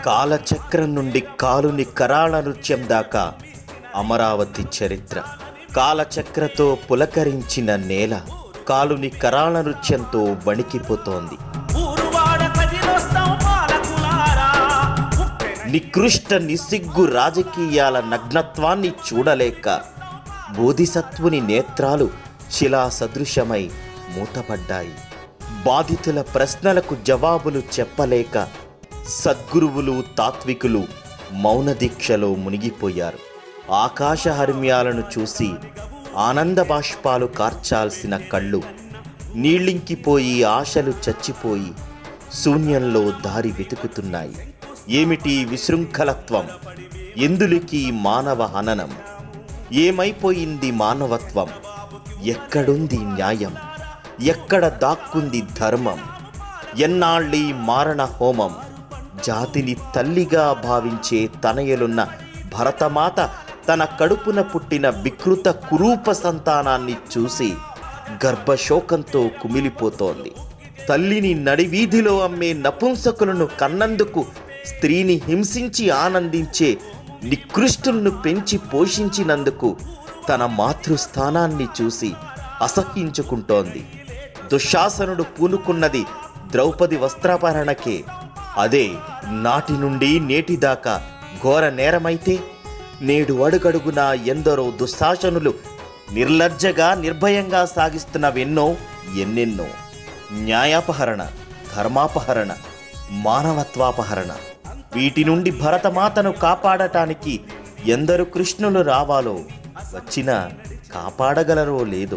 కాలచక్రం నుండి కాలుని కరాళ నృత్యం దాకా అమరావతి చరిత్ర కాలచక్రతో పులకరించిన నేల కాలుని కరాళ నృత్యంతో వణికిపోతోంది ఊరువాడ కదిలొస్తాం పాలకులారా నికృష్ట నిసిగ్గు రాజకీయాల నగ్నత్వాన్ని చూడలేక బోధిసత్వుని నేత్రాలు శిలా సదృశమై మూతపడ్డాయి బాధితుల ప్రశ్నలకు జవాబులు చెప్పలేక సద్గురువులు తాత్వికులు మౌన దీక్షలో మునిగిపోయారు ఆకాశ హర్మ్యాలను చూసి ఆనంద బాష్పాలు కార్చాల్సిన కళ్ళు నీళ్ళింకిపోయి ఆశలు చచ్చిపోయి శూన్యంలో దారి వెతుకుతున్నాయి ఏమిటి విశృంఖలత్వం ఎందులికి మానవ హననం ఏమైపోయింది మానవత్వం ఎక్కడుంది న్యాయం ఎక్కడ దాక్కుంది ధర్మం ఎన్నాళ్ళీ మారణ హోమం జాతిని తల్లిగా భావించే తనయలున్న భరతమాత తన కడుపున పుట్టిన వికృత కురూప సంతానాన్ని చూసి గర్భశోకంతో కుమిలిపోతోంది తల్లిని నడివీధిలో అమ్మే నపుంసకులను కన్నందుకు స్త్రీని హింసించి ఆనందించే నికృష్టులను పెంచి పోషించినందుకు తన మాతృస్థానాన్ని చూసి అసహ్యించుకుంటోంది దుశ్శాసనుడు పూనుకున్నది ద్రౌపది వస్త్రాపహరణకే అదే నాటి నుండి నేటి దాకా ఘోర నేరమైతే నేడు అడుగడుగునా ఎందరో దుశ్శాసనులు నిర్లజ్జగా నిర్భయంగా సాగిస్తున్నవెన్నో ఎన్నెన్నో న్యాయాపహరణ ధర్మాపహరణ మానవత్వాపహరణ వీటి నుండి భరతమాతను కాపాడటానికి ఎందరు కృష్ణులు రావాలో వచ్చినా కాపాడగలరో లేదో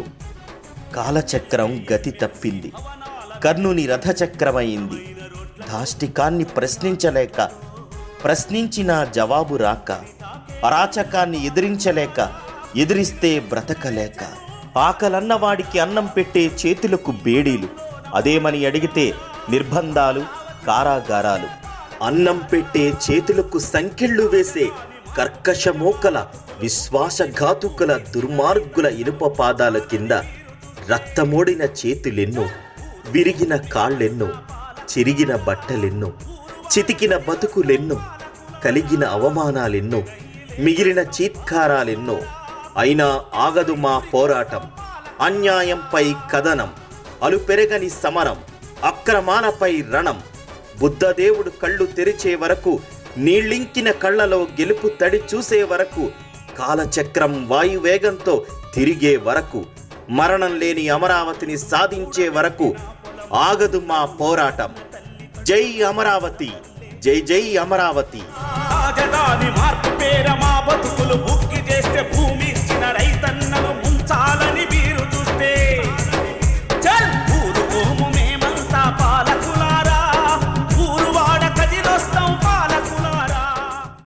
కాలచక్రం గతి తప్పింది కర్ణుని రథచక్రమైంది దాష్టికాన్ని ప్రశ్నించలేక ప్రశ్నించిన జవాబు రాక అరాచకాన్ని ఎదిరించలేక ఎదిరిస్తే బ్రతకలేక ఆకలన్నవాడికి అన్నం పెట్టే చేతులకు బేడీలు అదేమని అడిగితే నిర్బంధాలు కారాగారాలు అన్నం పెట్టే చేతులకు సంకెళ్ళు వేసే కర్కశ మోకల విశ్వాసఘాతుకుల దుర్మార్గుల ఇనుప పాదాల కింద రక్తమోడిన చేతులెన్నో విరిగిన కాళ్ళెన్నో చిరిగిన బట్టలెన్నో చితికిన బతుకులెన్నో కలిగిన అవమానాలెన్నో మిగిలిన చీత్కారాలెన్నో అయినా ఆగదు మా పోరాటం అన్యాయంపై కథనం అలుపెరగని సమరం అక్రమాలపై రణం బుద్ధదేవుడు కళ్ళు తెరిచే వరకు నీళ్ళింకిన కళ్ళలో గెలుపు తడి చూసే వరకు కాలచక్రం వాయువేగంతో తిరిగే వరకు మరణం లేని అమరావతిని సాధించే వరకు ఆగదు మా పోరాటం జై అమరావతి జై జై అమరావతి రాజధాని మార్పు పేర మా బతుకులు బుక్కి చేస్తే భూ